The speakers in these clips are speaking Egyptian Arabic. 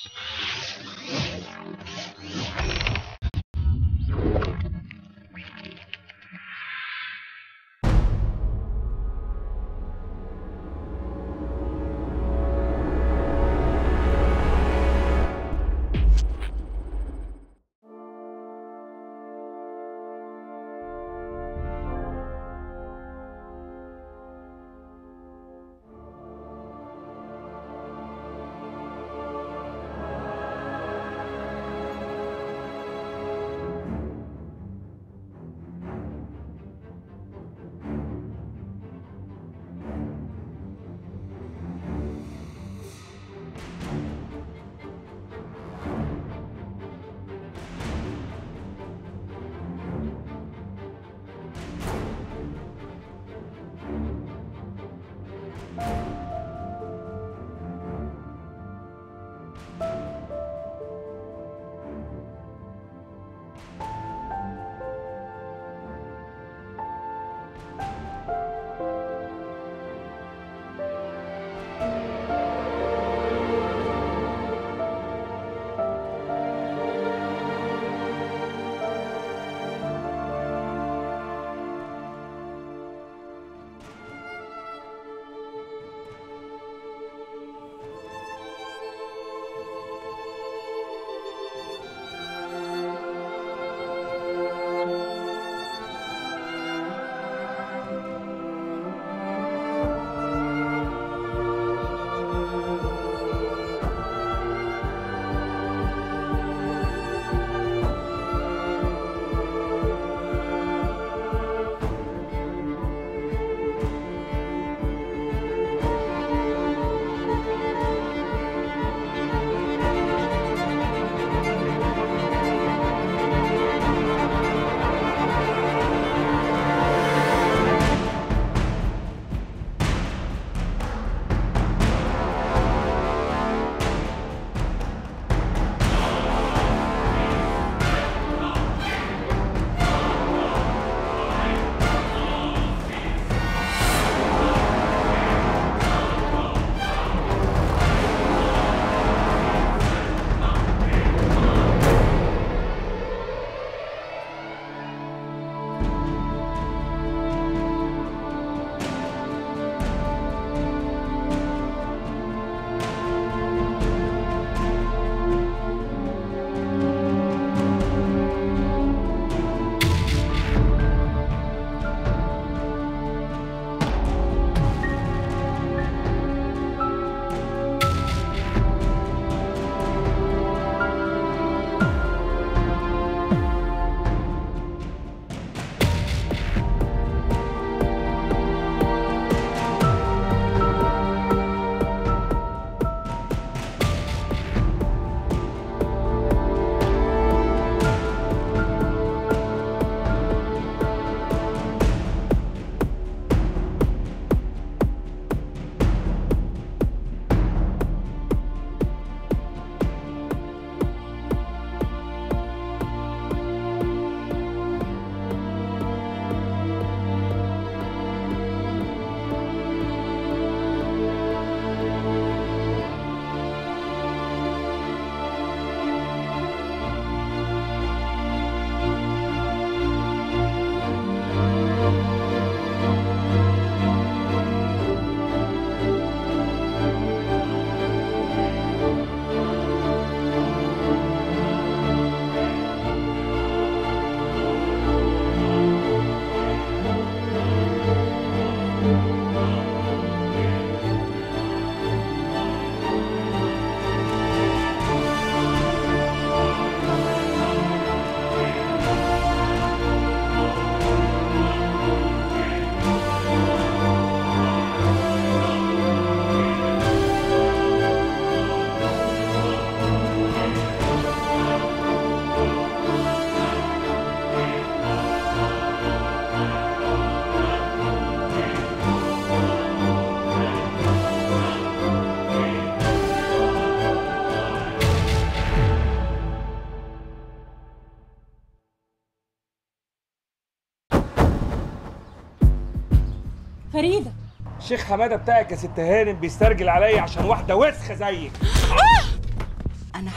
فريده الشيخ حماده بتاعك يا ست هانم بيسترجل عليا عشان واحده وسخه زيك انا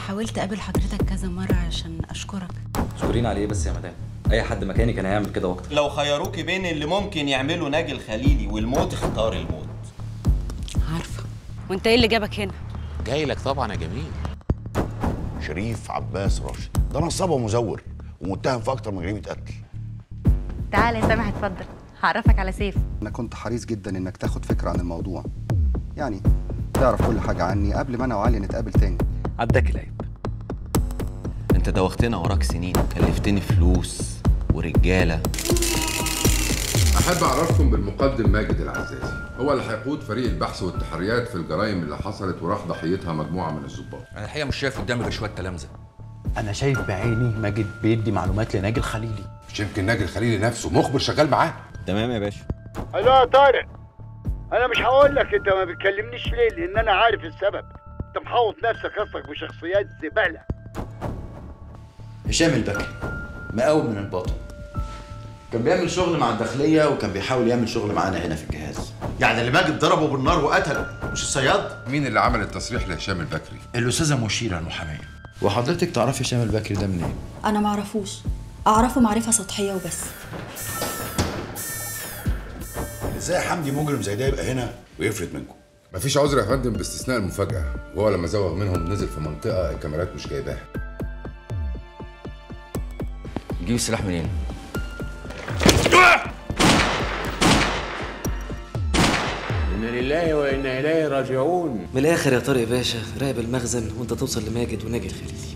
حاولت اقابل حضرتك كذا مره عشان اشكرك شكرين على ايه بس يا مدام اي حد مكاني كان هيعمل كده واكتر لو خيروكي بين اللي ممكن يعملوا ناجي الخليلي والموت اختار الموت عارفه وانت ايه اللي جابك هنا جاي لك طبعا يا جميل شريف عباس راشد ده نصاب ومزور ومتهم في اكتر من جريمه قتل تعال يا سامح اتفضل هعرفك على سيف انا كنت حريص جدا انك تاخد فكره عن الموضوع يعني تعرف كل حاجه عني قبل ما انا وعلي نتقابل تاني عداك العيب انت دوختنا وراك سنين كلفتني فلوس ورجاله أحب أعرفكم بالمقدم ماجد العزازي هو اللي هيقود فريق البحث والتحريات في الجرائم اللي حصلت وراح ضحيتها مجموعة من الضباط انا الحقيقه مش شايف قدامي غير شويه تلامذه انا شايف بعيني ماجد بيدي معلومات لناجي الخليلي مش يمكن ناجي الخليلي نفسه مخبر شغال معاه تمام يا باشا الو يا طارق انا مش هقول لك انت ما بتكلمنيش ليه لان انا عارف السبب انت محوط نفسك اصلك بشخصيات زباله هشام البكري مقاوم من الباطن كان بيعمل شغل مع الداخلية وكان بيحاول يعمل شغل معانا هنا في الجهاز يعني اللي ماجد ضربه بالنار وقتله مش الصياد مين اللي عمل التصريح لهشام البكري الأستاذة مشيرة المحامية وحضرتك تعرفي هشام البكري ده منين؟ انا معرفوش اعرفه معرفه سطحيه وبس ازاي حمدي مجرم زي ده يبقى هنا ويفلت منكم مفيش عذر يا فندم باستثناء المفاجأة وهو لما زوغ منهم نزل في منطقة الكاميرات مش جايباها جيب السلاح منين إنا لله وإنا إليه راجعون من الاخر يا طارق باشا راقب المخزن وانت توصل لماجد وناجي الخليلي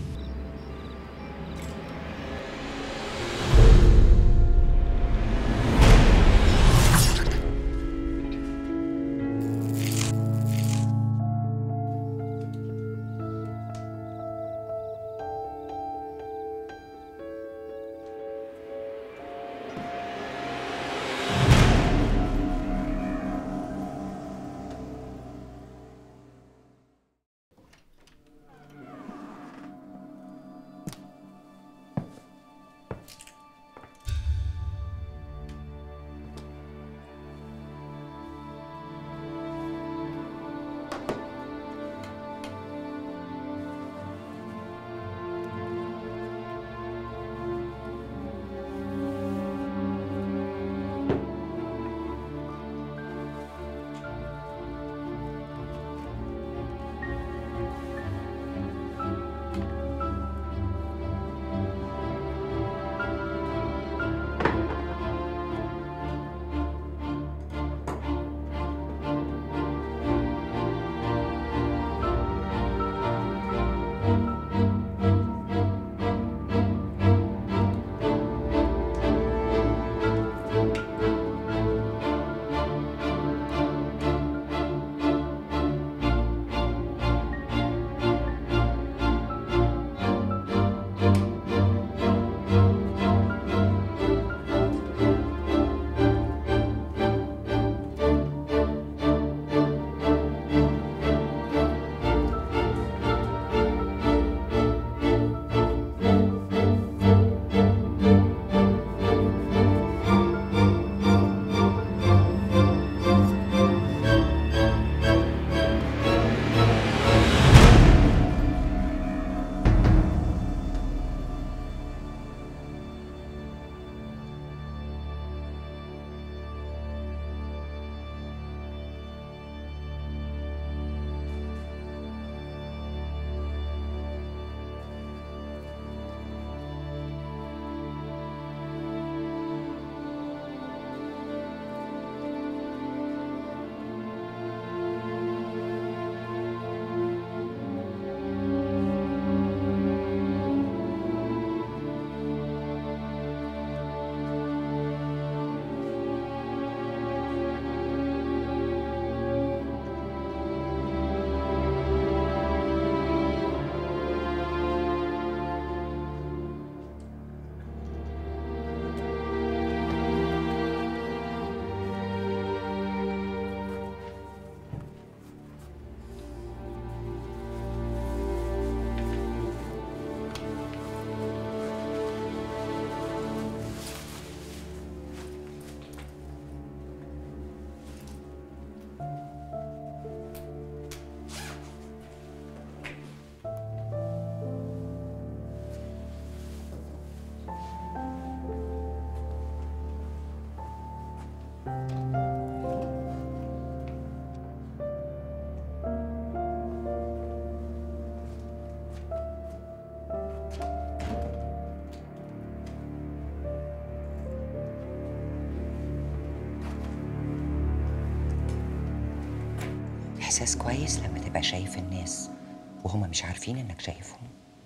إحساس كويس لما تبقى شايف الناس وهما مش عارفين إنك شايفهم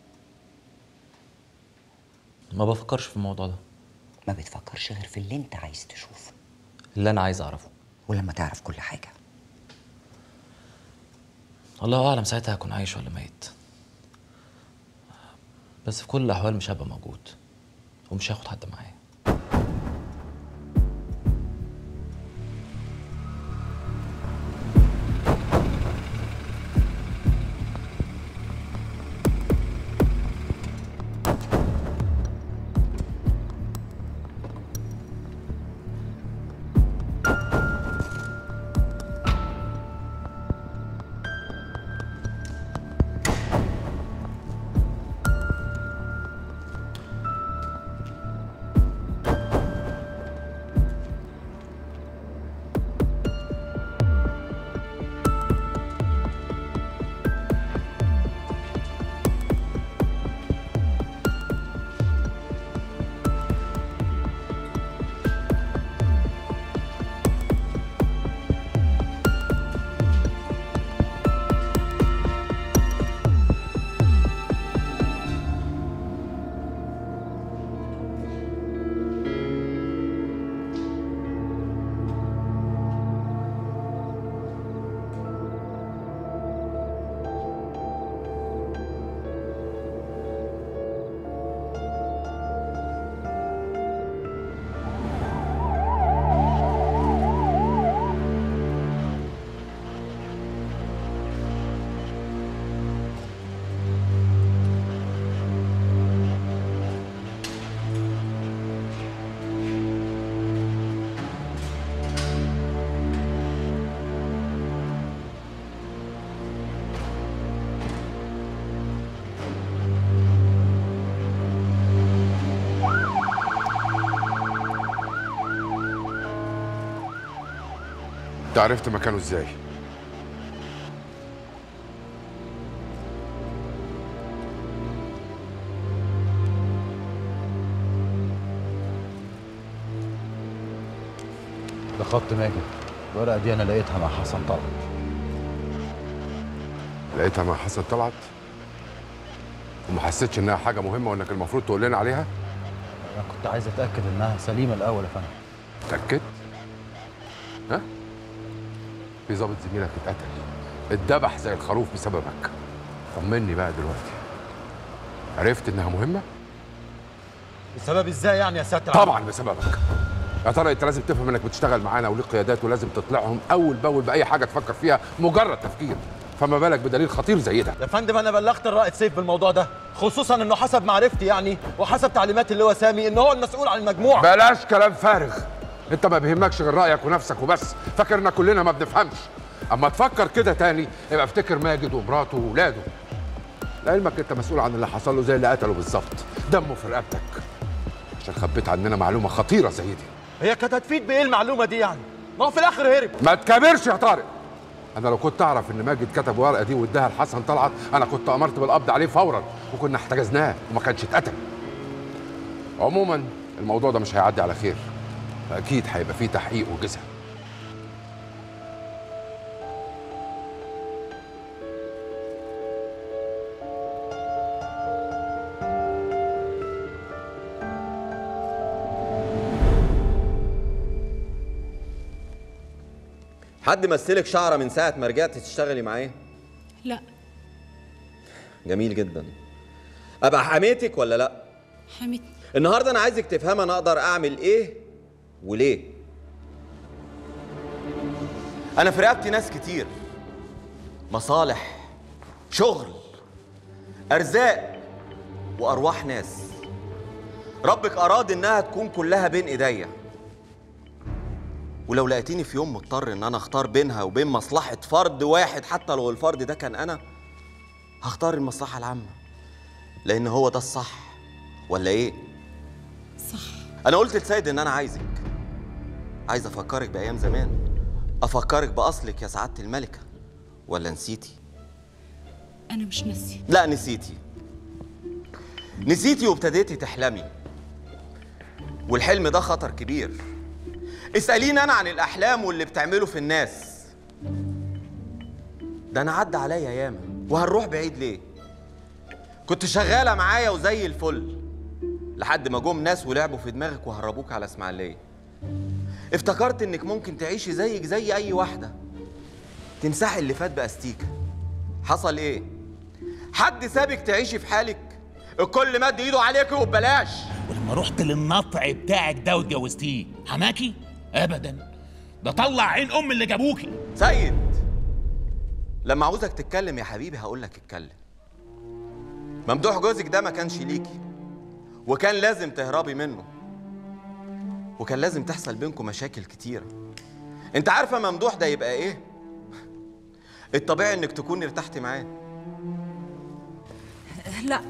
ما بفكرش في الموضوع ده ما بتفكرش غير في اللي أنت عايز تشوفه اللي انا عايز اعرفه ولما تعرف كل حاجة الله اعلم ساعتها هكون عايش ولا ميت بس في كل الاحوال مش هبقى موجود ومش هاخد حد معايا انت عرفت مكانه ازاي ده خط ماجد الورقه دي انا لقيتها مع حسن طلعت لقيتها مع حسن طلعت وما حسيتش انها حاجه مهمه وانك المفروض تقول لنا عليها انا كنت عايز اتاكد انها سليمه الاول يا فندم اتاكد ها في ضابط زميلك اتقتل اتذبح زي الخروف بسببك طمني بقى دلوقتي عرفت انها مهمه بسبب ازاي يعني يا ساتر طبعا بسببك يا ترى انت لازم تفهم انك بتشتغل معانا وليك قيادات ولازم تطلعهم اول باول باي حاجه تفكر فيها مجرد تفكير فما بالك بدليل خطير زي ده يا فندم انا بلغت الرائد سيف بالموضوع ده خصوصا انه حسب معرفتي يعني وحسب تعليمات اللي هو سامي ان هو المسؤول عن المجموعه بلاش كلام فارغ انت ما بيهمكش غير رايك ونفسك وبس فاكرنا كلنا ما بنفهمش اما تفكر كده تاني يبقى افتكر ماجد ومراته واولاده لعلمك انت مسؤول عن اللي حصل له زي اللي قتله بالظبط دمه في رقبتك عشان خبيت عننا معلومه خطيره زي دي هي كانت هتفيد بايه المعلومه دي يعني ما هو في الاخر هرب ما تكابرش يا طارق انا لو كنت اعرف ان ماجد كتب الورقه دي واداها لحسن طلعت انا كنت امرت بالقبض عليه فورا وكنا احتجزناه وما كانش اتقتل عموما الموضوع ده مش هيعدي على خير فاكيد هيبقى فيه تحقيق وجزء حد مثلك شعره من ساعه ما رجعت تشتغلي معاه لا جميل جدا ابقى حميتك ولا لا حمتني النهارده انا عايزك تفهم انا اقدر اعمل ايه وليه انا في رقبتي ناس كتير مصالح شغل ارزاق وارواح ناس ربك اراد انها تكون كلها بين ايديا ولو لقيتيني في يوم مضطر ان انا اختار بينها وبين مصلحه فرد واحد حتى لو الفرد ده كان انا هختار المصلحه العامه لان هو ده الصح ولا ايه صح انا قلت لسيد ان انا عايزك عايز افكرك بايام زمان افكرك باصلك يا سعاده الملكه ولا نسيتي انا مش ناسيه لا نسيتي نسيتي وابتديتي تحلمي والحلم ده خطر كبير اسأليني أنا عن الأحلام واللي بتعمله في الناس ده انا عدى عليا ياما وهنروح بعيد ليه كنت شغاله معايا وزي الفل لحد ما جم ناس ولعبوا في دماغك وهربوك على اسماعيليه افتكرت انك ممكن تعيشي زيك زي اي واحده تمسحي اللي فات باستيكه حصل ايه حد سابك تعيشي في حالك الكل مد ايده عليك وببلاش ولما رحت للنطع بتاعك ده واتجوزتيه حماكي ابدا ده طلع عين ام اللي جابوكي سيد لما عاوزك تتكلم يا حبيبي هقول لك اتكلم ممدوح جوزك ده ما كانش ليكي وكان لازم تهربي منه وكان لازم تحصل بينكم مشاكل كتيرة انت عارفة ممدوح ده يبقى ايه؟ الطبيعي انك تكوني ارتحتي معاه لا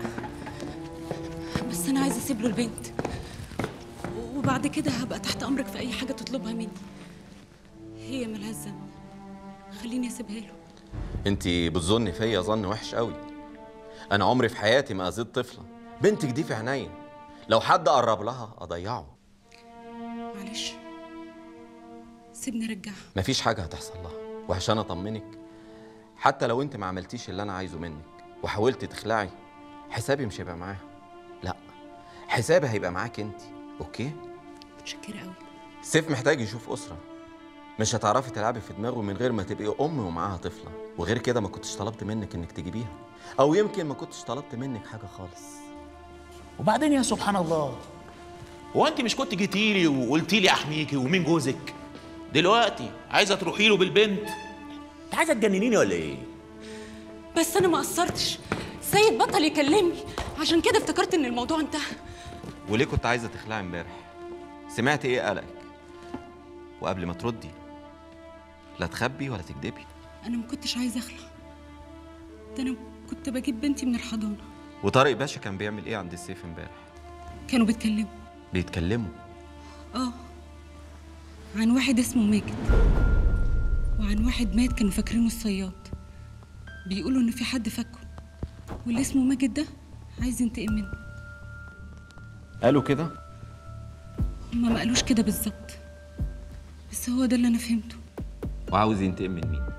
بس انا عايزه اسيب له البنت وبعد كده هبقى تحت امرك في اي حاجه تطلبها مني هي ملهاش ذنب خليني اسيبها له انت بتظني فيا ظن وحش قوي انا عمري في حياتي ما اذيت طفلة بنتك دي في عينيا لو حد قرب لها اضيعه معلش سيبني ارجعها مفيش حاجة هتحصل لها وعشان اطمنك حتى لو انت ما عملتيش اللي انا عايزه منك وحاولت تخلعي حسابي مش هيبقى معاها لا حسابي هيبقى معاك انت اوكي متشكره قوي سيف محتاج يشوف اسره مش هتعرفي تلعبي في دماغه من غير ما تبقي ام ومعاها طفله وغير كده ما كنتش طلبت منك انك تجيبيها او يمكن ما كنتش طلبت منك حاجه خالص وبعدين يا سبحان الله هو انت مش كنت جيتي لي وقلتي لي احميكي ومين جوزك دلوقتي عايزه تروحي له بالبنت انت عايزه تجننيني ولا ايه بس انا ما قصرتش سيد بطل يكلمني عشان كده افتكرت ان الموضوع انتهى وليه كنت عايزه تخلعي امبارح سمعت ايه قلقك وقبل ما تردي لا تخبي ولا تكدبي انا ما كنتش عايزه اخلع ده انا كنت بجيب بنتي من الحضانه وطارق باشا كان بيعمل ايه عند السيف امبارح كانوا بيتكلموا بيتكلموا اه عن واحد اسمه ماجد وعن واحد مات كانوا فاكرينه الصياد بيقولوا ان في حد فكه واللي اسمه ماجد ده عايز ينتقم منه قالوا كده هما ما قالوش كده بالظبط بس هو ده اللي انا فهمته وعاوز ينتقم من مين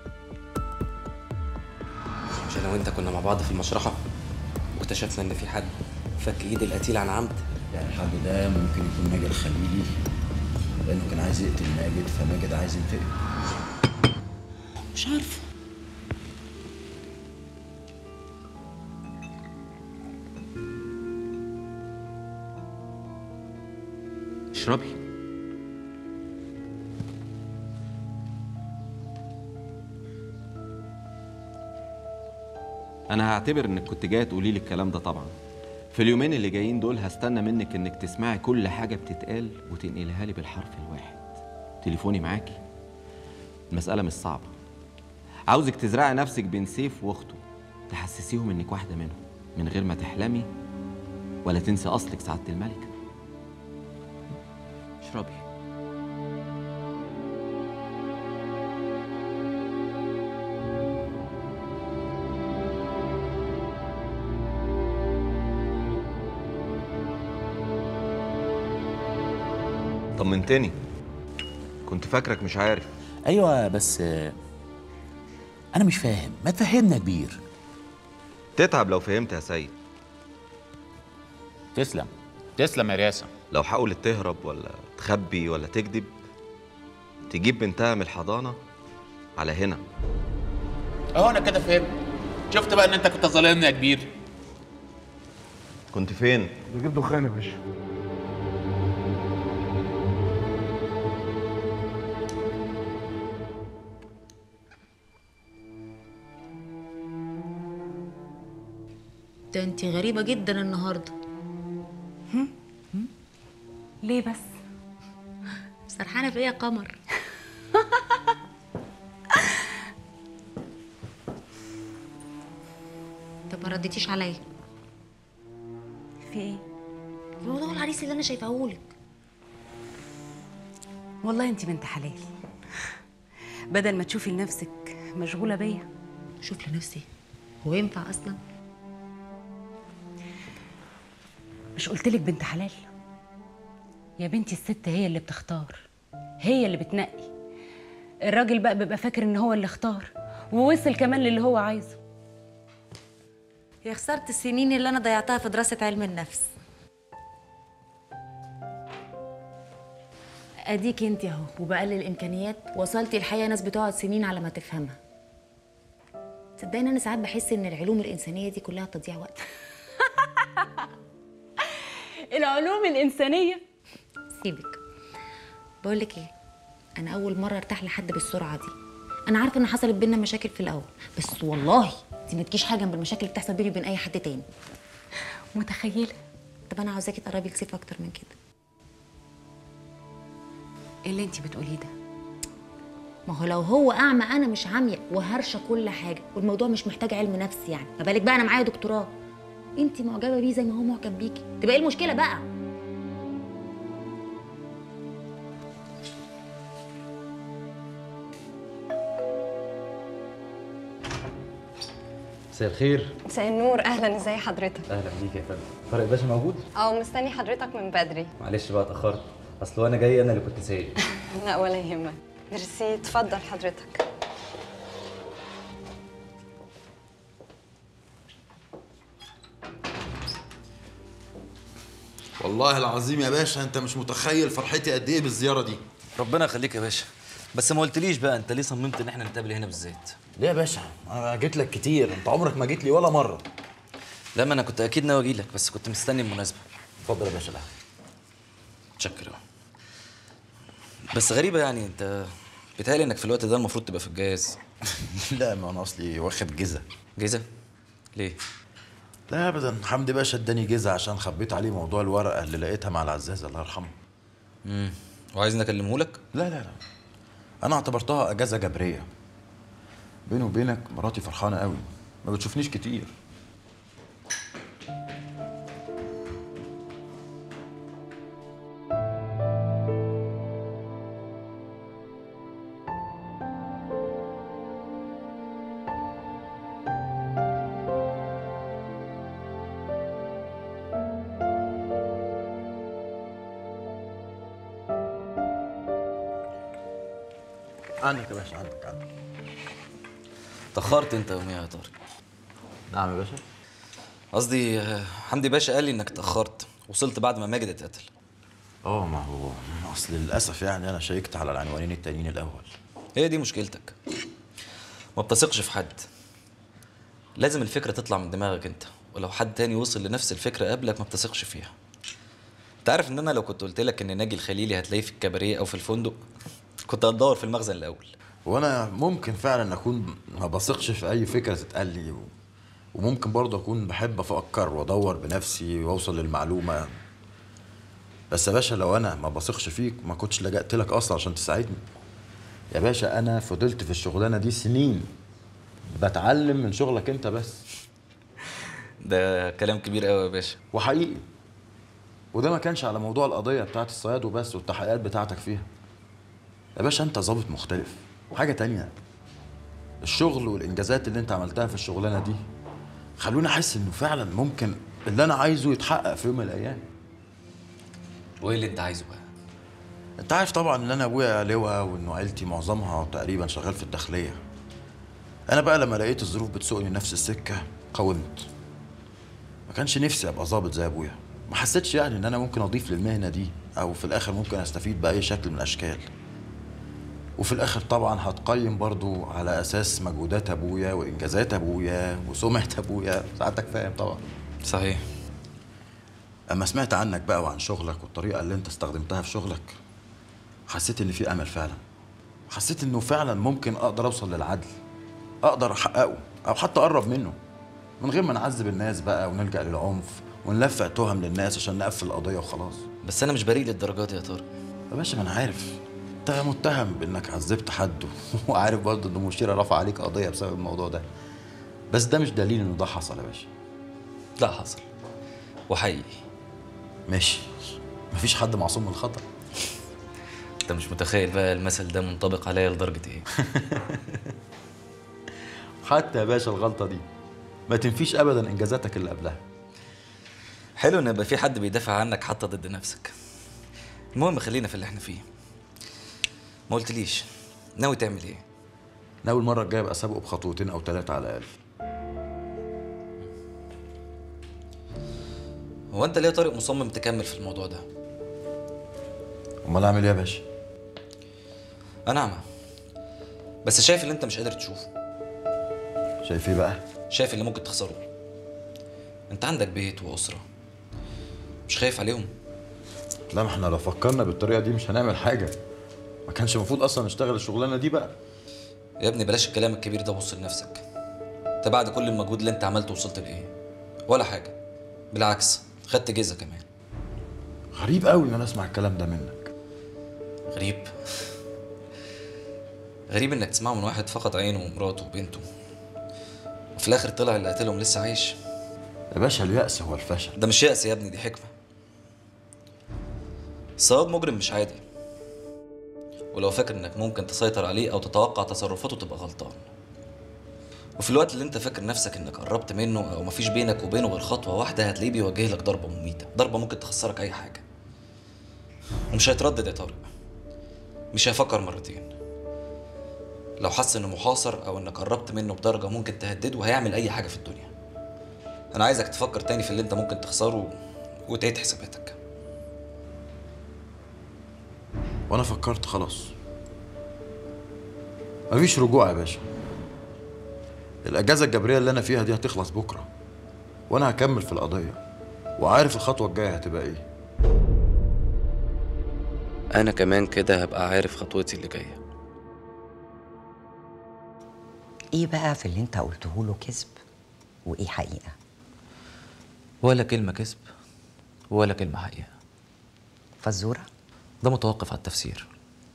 مش انا وانت كنا مع بعض في المشرحه واكتشفنا ان في حد فك ايد القتيل عن عمد يعني الحد ده ممكن يكون ماجد خليلي لانه كان عايز يقتل ماجد فماجد عايز ينتقم مش عارفه اشربي انا هعتبر انك كنت جايه تقولي لي الكلام ده طبعا في اليومين اللي جايين دول هستنى منك انك تسمعي كل حاجه بتتقال وتنقلها لي بالحرف الواحد تليفوني معاكي المساله مش صعبه عاوزك تزرعي نفسك بين سيف واخته تحسسيهم انك واحده منهم من غير ما تحلمي ولا تنسي اصلك سعاده الملكه اشربي طمنتني كنت فاكرك مش عارف ايوه بس آه، انا مش فاهم ما تفهمنا يا كبير تتعب لو فهمت يا سيد تسلم تسلم يا رياسه لو حاولت تهرب ولا تخبي ولا تكذب تجيب بنتها من الحضانة على هنا اهو انا كده فهمت شفت بقى ان انت كنت ظالمني يا كبير كنت فين؟ بجيب دخان يا باشا ده انت غريبة جدا النهاردة ليه بس سرحانة في ايه يا قمر طب ما رديتيش عليا في ايه في موضوع العريس اللي انا شايفاهولك والله انت بنت حلال بدل ما تشوفي لنفسك مشغوله بيا شوف لنفسي هو ينفع اصلا مش قلتلك بنت حلال يا بنتي الست هي اللي بتختار هي اللي بتنقي الراجل بقى بيبقى فاكر ان هو اللي اختار ووصل كمان للي هو عايزه يا خسارة السنين اللي أنا ضيعتها في دراسة علم النفس أديك أنت أهو وبقلل الإمكانيات وصلتي الحقيقة ناس بتقعد سنين على ما تفهمها تصدقني أنا ساعات بحس إن العلوم الإنسانية دي كلها تضييع وقت العلوم الإنسانية سيبك بقول لك إيه أنا أول مرة أرتاح لحد بالسرعة دي أنا عارفة إن حصلت بينا مشاكل في الأول بس والله دي ما تجيش حاجة جنب المشاكل اللي بتحصل بيني وبين أي حد تاني متخيلة طب أنا عاوزاكي تقربي لسيف أكتر من كده إيه اللي انت بتقوليه ده ما هو لو هو اعمى انا مش عاميه وهرشه كل حاجه والموضوع مش محتاج علم نفس يعني ما بالك بقى انا معايا دكتوراه انت معجبه بيه زي ما هو معجب بيكي تبقى ايه المشكله بقى مساء الخير مساء النور اهلا ازي حضرتك اهلا بيك يا فندم طارق باشا موجود اه مستني حضرتك من بدري معلش بقى اتاخرت اصل وانا جاي انا اللي كنت سايق لا ولا يهمك ميرسي اتفضل حضرتك والله العظيم يا باشا انت مش متخيل فرحتي قد ايه بالزياره دي ربنا يخليك يا باشا بس ما قلتليش بقى انت ليه صممت ان احنا نتقابل هنا بالذات ليه يا باشا انا جيت لك كتير انت عمرك ما جيت لي ولا مره لا ما انا كنت اكيد ناوي اجي لك بس كنت مستني المناسبه اتفضل يا باشا القهوه متشكر أوي. بس غريبه يعني انت بيتهيألي انك في الوقت ده المفروض تبقى في الجهاز لا ما انا اصلي واخد جزا جزا ليه لا ابدا حمدي باشا اداني جزا عشان خبيت عليه موضوع الورقه اللي لقيتها مع العزاز الله يرحمه امم وعايزني اكلمه لك لا لا لا انا اعتبرتها اجازه جبريه بيني وبينك مراتي فرحانه قوي ما بتشوفنيش كتير عندك يا باشا عندك عندك اتاخرت انت يوميها يا طارق نعم يا باشا قصدي آه، حمدي باشا قال لي انك اتاخرت وصلت بعد ما ماجد اتقتل اه ما هو اصل للاسف يعني انا شيكت على العنوانين التانيين الاول هي دي مشكلتك ما بتثقش في حد لازم الفكره تطلع من دماغك انت ولو حد تاني وصل لنفس الفكره قبلك ما بتثقش فيها انت عارف ان انا لو كنت قلت لك ان ناجي الخليلي هتلاقيه في الكباريه او في الفندق كنت هتدور في المخزن الاول وانا ممكن فعلا اكون ما بثقش في اي فكره تتقال لي و... وممكن برضه اكون بحب افكر وادور بنفسي واوصل للمعلومه بس يا باشا لو انا ما بثقش فيك ما كنتش لجأت لك اصلا عشان تساعدني يا باشا انا فضلت في الشغلانه دي سنين بتعلم من شغلك انت بس ده كلام كبير قوي يا باشا وحقيقي وده ما كانش على موضوع القضيه بتاعت الصياد وبس والتحقيقات بتاعتك فيها يا باشا انت ظابط مختلف حاجه تانية الشغل والانجازات اللي انت عملتها في الشغلانه دي خلوني احس انه فعلا ممكن اللي انا عايزه يتحقق في يوم من الايام وايه اللي انت عايزه بقى انت عارف طبعا ان انا ابويا لواء وانه عيلتي معظمها تقريبا شغال في الداخليه انا بقى لما لقيت الظروف بتسوقني نفس السكه قاومت ما كانش نفسي ابقى ظابط زي ابويا ما حسيتش يعني ان انا ممكن اضيف للمهنه دي او في الاخر ممكن استفيد باي شكل من الاشكال وفي الاخر طبعا هتقيم برضو على اساس مجهودات ابويا وانجازات ابويا وسمعه ابويا ساعتك فاهم طبعا صحيح اما سمعت عنك بقى وعن شغلك والطريقه اللي انت استخدمتها في شغلك حسيت ان في امل فعلا حسيت انه فعلا ممكن اقدر اوصل للعدل اقدر احققه او حتى اقرب منه من غير ما نعذب الناس بقى ونلجا للعنف ونلفق تهم للناس عشان نقفل القضيه وخلاص بس انا مش بريء للدرجه دي يا طارق يا باشا ما انا عارف انت متهم بانك عذبت حد وعارف برضه ان المشيره رفع عليك قضيه بسبب الموضوع ده بس ده مش دليل انه ده حصل يا باشا لا حصل وحقيقي ماشي مفيش حد معصوم من الخطا انت مش متخيل بقى المثل ده منطبق عليا لدرجه ايه حتى يا باشا الغلطه دي ما تنفيش ابدا انجازاتك اللي قبلها حلو ان يبقى في حد بيدافع عنك حتى ضد نفسك المهم خلينا في اللي احنا فيه ما قلتليش ناوي تعمل ايه ناوي المره الجايه ابقى سابقه بخطوتين او ثلاثه على الاقل هو انت ليه يا طارق مصمم تكمل في الموضوع ده امال اعمل ايه يا باشا انا اعمى بس شايف اللي انت مش قادر تشوفه شايف ايه بقى شايف اللي ممكن تخسره انت عندك بيت واسره مش خايف عليهم لا ما احنا لو فكرنا بالطريقه دي مش هنعمل حاجه ما كانش المفروض اصلا نشتغل الشغلانه دي بقى يا ابني بلاش الكلام الكبير ده بص لنفسك انت بعد كل المجهود اللي انت عملته وصلت لايه ولا حاجه بالعكس خدت جيزه كمان غريب قوي ان انا اسمع الكلام ده منك غريب غريب انك تسمعه من واحد فقد عينه ومراته وبنته وفي الاخر طلع اللي قتلهم لسه عايش يا باشا اليأس هو الفشل ده مش يأس يا ابني دي حكمة الصواب مجرم مش عادي ولو فاكر انك ممكن تسيطر عليه او تتوقع تصرفاته تبقى غلطان وفي الوقت اللي انت فاكر نفسك انك قربت منه او مفيش بينك وبينه غير خطوة واحدة هتلاقيه بيوجه لك ضربة مميتة ضربة ممكن تخسرك اي حاجة ومش هيتردد يا طارق مش هيفكر مرتين لو حس انه محاصر او انك قربت منه بدرجة ممكن تهدده هيعمل اي حاجة في الدنيا انا عايزك تفكر تاني في اللي انت ممكن تخسره وتعيد حساباتك وانا فكرت خلاص مفيش رجوع يا باشا الاجازه الجبريه اللي انا فيها دي هتخلص بكره وانا هكمل في القضيه وعارف الخطوه الجايه هتبقى ايه انا كمان كده هبقى عارف خطوتي اللي جايه ايه بقى في اللي انت قلته له كذب وايه حقيقه ولا كلمة كذب ولا كلمة حقيقة فزورة ده متوقف على التفسير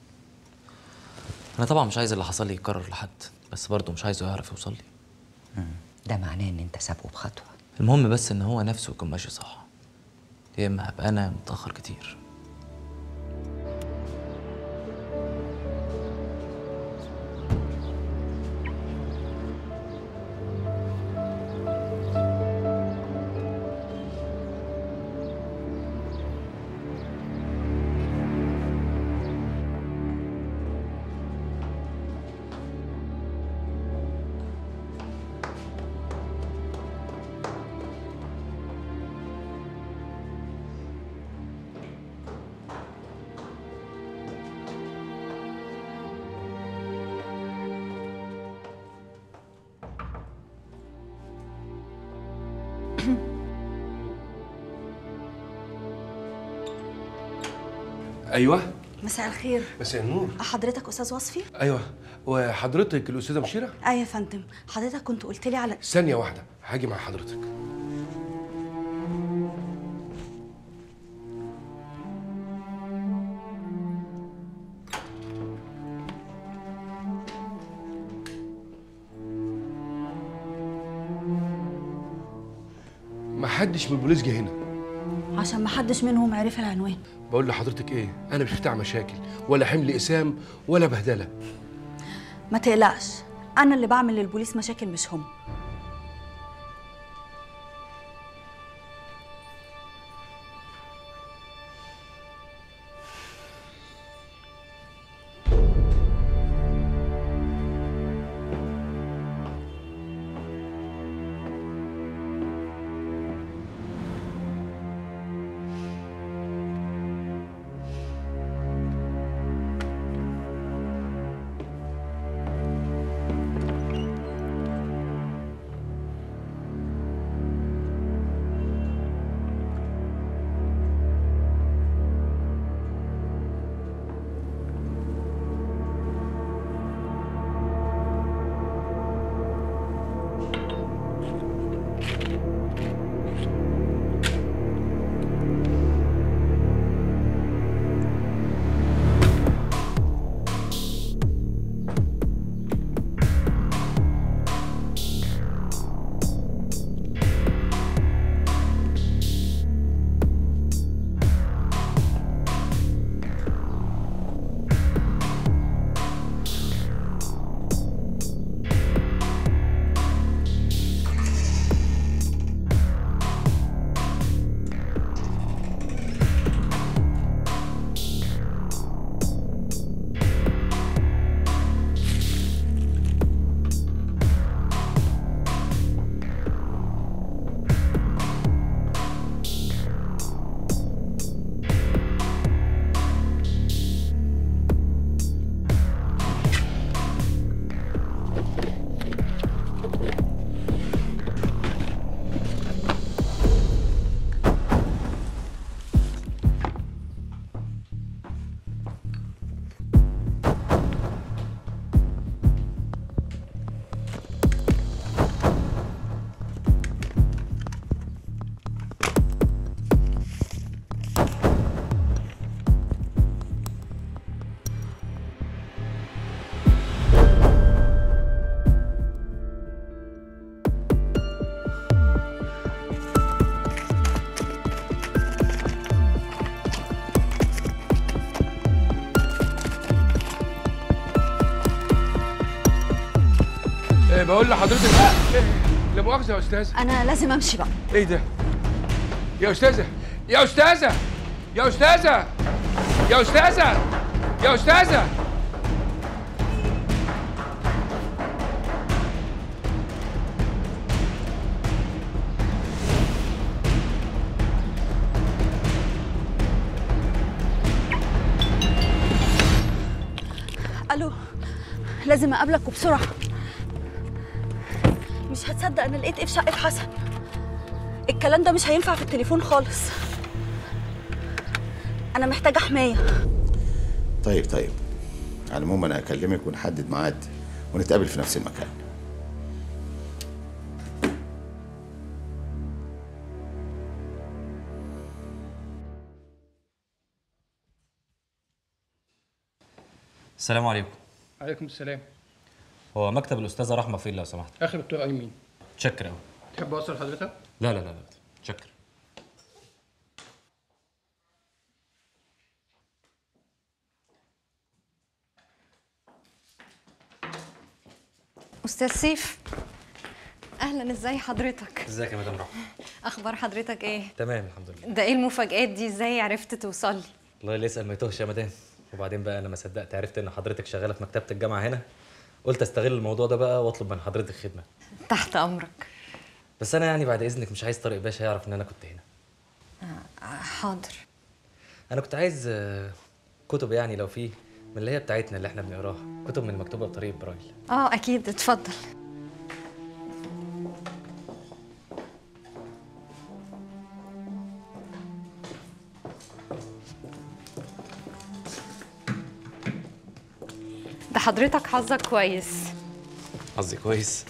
أنا طبعا مش عايز اللي حصل لي يتكرر لحد بس برضه مش عايزه يعرف يوصل لي ده معناه ان انت سابقه بخطوه المهم بس إن هو نفسه يكون ماشي صح يا إما هبقى أنا متأخر كتير ايوه مساء الخير مساء النور حضرتك استاذ وصفي ايوه وحضرتك الاستاذه بشيره ايوه يا فندم حضرتك كنت قلت لي على ثانيه واحده هاجي مع حضرتك ما حدش من البوليس جه هنا عشان ما حدش منهم عرف العنوان بقول لحضرتك ايه انا مش بتاع مشاكل ولا حمل اسام ولا بهدله ما تقلقش انا اللي بعمل للبوليس مشاكل مش هم بقول لحضرتك إيه؟ لا مؤاخذه يا استاذ انا لازم امشي بقى ايه ده يا استاذه يا استاذه يا استاذه يا استاذه يا استاذه الو لازم اقابلك وبسرعه مش هتصدق انا لقيت ايه في شقه حسن الكلام ده مش هينفع في التليفون خالص انا محتاجه حمايه طيب طيب على العموم انا هكلمك ونحدد ميعاد ونتقابل في نفس المكان السلام عليكم عليكم السلام هو مكتب الاستاذه رحمه فين لو سمحت اخر دكتور ايمين شكر قوي تحب اوصل حضرتك لا لا لا لا شكر استاذ سيف اهلا ازاي حضرتك ازيك يا مدام رحمه اخبار حضرتك ايه تمام الحمد لله ده ايه المفاجآت دي ازاي عرفت توصل لي الله اللي يسال ما يتوهش يا مدام وبعدين بقى انا ما صدقت عرفت ان حضرتك شغاله في مكتبه الجامعه هنا قلت استغل الموضوع ده بقى واطلب من حضرتك خدمه تحت امرك بس انا يعني بعد اذنك مش عايز طارق باشا يعرف ان انا كنت هنا آه، حاضر انا كنت عايز آه، كتب يعني لو في من اللي هي بتاعتنا اللي احنا بنقراها كتب من مكتوبه بطريقه برايل اه اكيد اتفضل ده حضرتك حظك كويس قصدي كويس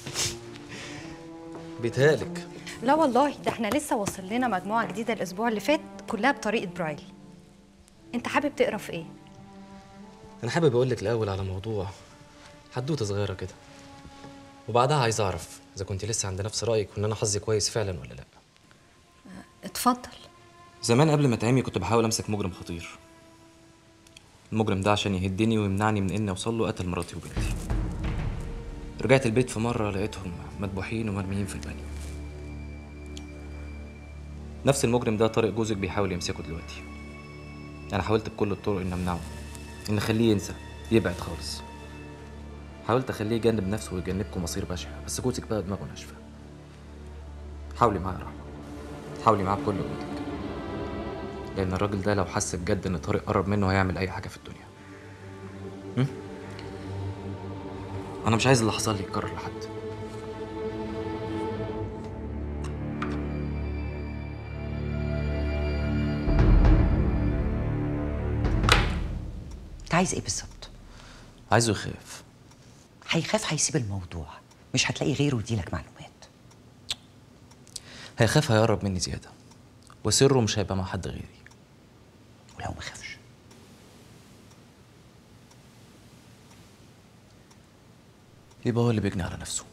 بيتهيألك لا والله ده احنا لسه واصل لنا مجموعة جديدة الأسبوع اللي فات كلها بطريقة برايل أنت حابب تقرا في إيه؟ انا حابب اقول لك الاول على موضوع حدوته صغيره كده وبعدها عايز اعرف اذا كنت لسه عند نفس رايك وان انا حظي كويس فعلا ولا لا اتفضل زمان قبل ما تعمي كنت بحاول امسك مجرم خطير المجرم ده عشان يهدني ويمنعني من اني اوصل له قتل مراتي وبنتي رجعت البيت في مره لقيتهم مذبوحين ومرميين في البانيو نفس المجرم ده طارق جوزك بيحاول يمسكه دلوقتي انا حاولت بكل الطرق ان امنعه ان اخليه ينسى يبعد خالص حاولت اخليه يجنب نفسه ويجنبكم مصير بشع بس جوزك بقى دماغه ناشفه حاولي معاه يا رحمه حاولي معاه بكل جهدك لان الراجل ده لو حس بجد ان طارق قرب منه هيعمل اي حاجه في الدنيا م? انا مش عايز اللي حصل لي يتكرر لحد انت عايز ايه بالظبط عايزه يخاف هيخاف هيسيب الموضوع مش هتلاقي غيره يديلك معلومات هيخاف هيقرب مني زياده وسره مش هيبقى مع حد غيري ولو ما خافش يبقى هو اللي بيجني على نفسه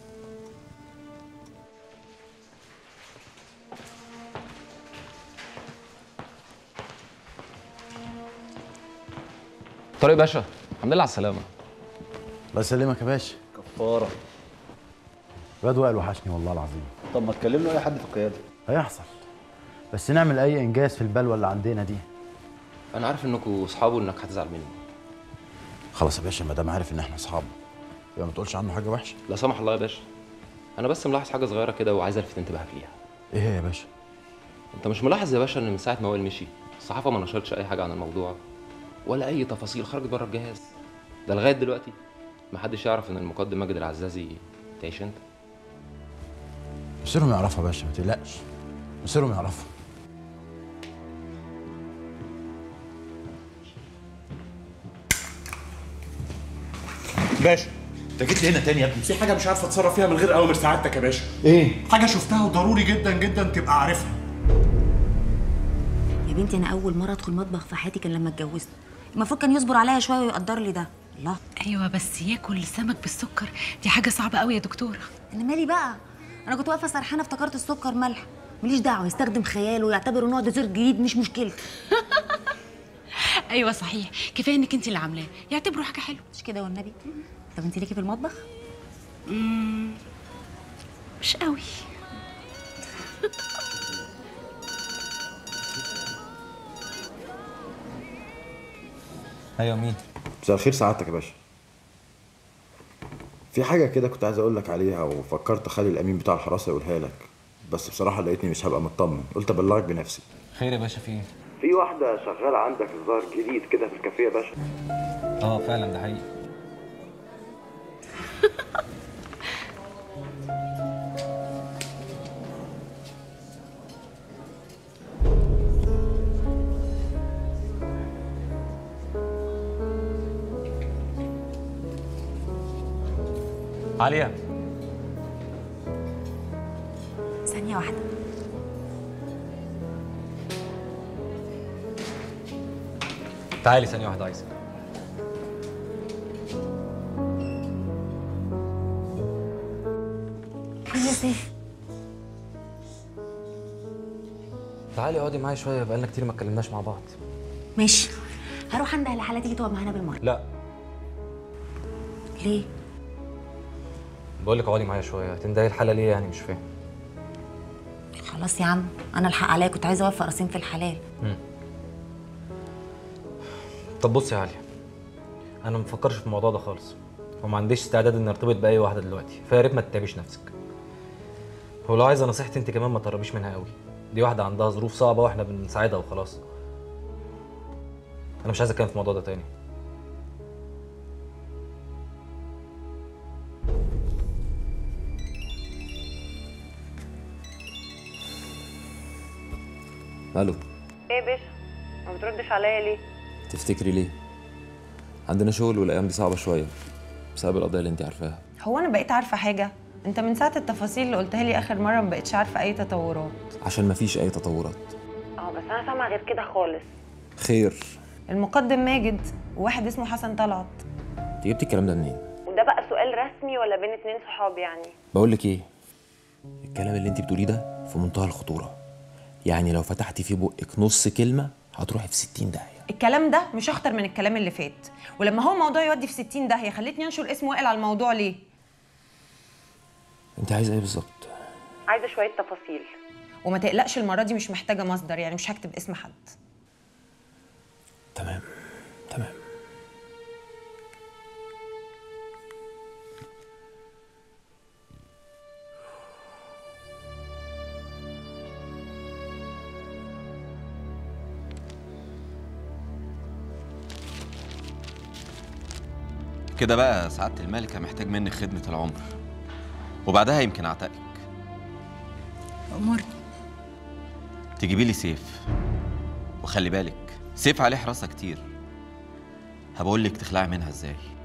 طارق باشا الحمد لله على السلامه الله يسلمك يا باشا كفاره الواد وائل وحشني والله العظيم طب ما تكلم له اي حد في القياده هيحصل بس نعمل اي انجاز في البلوه اللي عندنا دي انا عارف انكم اصحاب وانك هتزعل مني خلاص يا باشا ما دام عارف ان احنا اصحاب يبقى ما تقولش عنه حاجه وحشه لا سمح الله يا باشا انا بس ملاحظ حاجه صغيره كده وعايز الفت انتباهك ليها ايه هي يا باشا انت مش ملاحظ يا باشا ان من ساعه ما وائل مشي الصحافه ما نشرتش اي حاجه عن الموضوع ولا اي تفاصيل خرجت بره الجهاز ده لغايه دلوقتي محدش يعرف ان المقدم ماجد العزازي تعيش انت مصيرهم يعرفوا يا باشا ما تقلقش مصيرهم يعرفوا باشا انت جيت لي هنا تاني يا ابني في حاجه مش عارف اتصرف فيها من غير اوامر سعادتك يا باشا ايه حاجه شفتها وضروري جدا جدا تبقى عارفها يا بنتي انا اول مره ادخل مطبخ في حياتي كان لما اتجوزت المفروض كان يصبر عليا شويه ويقدر لي ده الله ايوه بس ياكل سمك بالسكر دي حاجه صعبه قوي يا دكتوره انا مالي بقى انا كنت واقفه سرحانه افتكرت السكر ملح ماليش دعوه يستخدم خياله ويعتبره نوع ديزرت جديد مش مشكلتي ايوه صحيح كفايه انك انت اللي عاملاه يعتبروا حاجه حلوه مش كده والنبي طب انت ليكي في المطبخ مم، مش قوي ايوه مين مساء الخير سعادتك يا باشا في حاجة كده كنت عايز أقول لك عليها وفكرت أخلي الأمين بتاع الحراسة يقولها لك بس بصراحة لقيتني مش هبقى مطمن قلت أبلغك بنفسي خير يا باشا في ايه في واحدة شغالة عندك الظاهر جديد كده في الكافيه يا باشا اه فعلا ده حقيقي عليا ثانية واحدة تعالي ثانية واحدة عايزك ايه يا سيف تعالي اقعدي معايا شوية بقالنا كتير ما اتكلمناش مع بعض ماشي هروح عند اهل حالة تيجي تقعد معانا بالمرة لا ليه؟ بقول لك اقعدي معايا شوية هتندهي الحالة ليه يعني مش فاهم خلاص يا عم انا الحق عليا كنت عايزه اوفق راسين في الحلال طب بصي يا علي انا ما بفكرش في الموضوع ده خالص وما عنديش استعداد اني ارتبط باي واحده دلوقتي فيا ريت ما تتعبيش نفسك ولو عايزه نصيحتي انت كمان ما تقربيش منها قوي دي واحده عندها ظروف صعبه واحنا بنساعدها وخلاص انا مش عايز اتكلم في الموضوع ده تاني الو ايه يا باشا ما بتردش عليا ليه تفتكري ليه عندنا شغل والايام دي صعبه شويه بسبب القضيه اللي انت عارفاها هو انا بقيت عارفه حاجه انت من ساعه التفاصيل اللي قلتها لي اخر مره ما بقتش عارفه اي تطورات عشان مفيش اي تطورات اه بس انا سامعه غير كده خالص خير المقدم ماجد وواحد اسمه حسن طلعت انت جبتي الكلام ده منين وده بقى سؤال رسمي ولا بين اتنين صحاب يعني بقول لك ايه الكلام اللي انت بتقوليه ده في منتهى الخطوره يعني لو فتحتي في بقك نص كلمه هتروحي في 60 داهيه الكلام ده مش اخطر من الكلام اللي فات ولما هو موضوع يودي في 60 داهيه خليتني انشر اسم وائل على الموضوع ليه انت عايزه ايه بالظبط عايزه شويه تفاصيل وما تقلقش المره دي مش محتاجه مصدر يعني مش هكتب اسم حد تمام تمام كده بقى سعادة الملكة محتاج منك خدمة العمر وبعدها يمكن أعتقك أمرني تجيبي لي سيف وخلي بالك سيف عليه حراسة كتير هبقول لك تخلعي منها ازاي